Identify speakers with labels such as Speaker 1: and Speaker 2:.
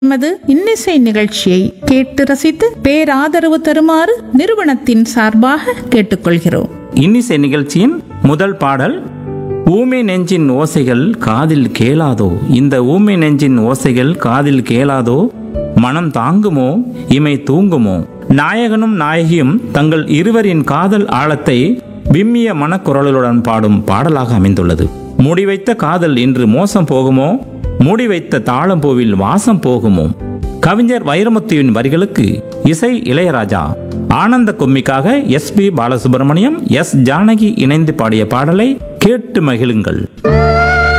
Speaker 1: எமது இன்னிசை நிகழ்ச்சியை கேட்டு ரசித்து பேராதரவு தருமாறு நிறுவனத்தின் சார்பாக கேட்டுக்கொள்கிறோம்
Speaker 2: இன்னிசை நிகழ்ச்சியின் முதல் பாடல் ஊமை நெஞ்சின் ஓசைகள் காதில் கேளாதோ இந்த ஊமை நெஞ்சின் ஓசைகள் காதில் கேளாதோ மனம் தாங்குமோ இமை தூங்குமோ நாயகனும் நாயகியும் தங்கள் இருவரின் காதல் ஆழத்தை விம்மிய மனக்குரலுடன் பாடும் பாடலாக அமைந்துள்ளது மூடி வைத்த காதல் இன்று மோசம் போகுமோ மூடி வைத்த தாளம்பூவில் வாசம் போகுமோ கவிஞர் வைரமுத்துவின் வரிகளுக்கு இசை இளையராஜா ஆனந்த கும்மிக்காக S P Balasubrahmanyam S Janaki இணைந்து பாடிய பாடலை கேட்டு மகிழுங்கள்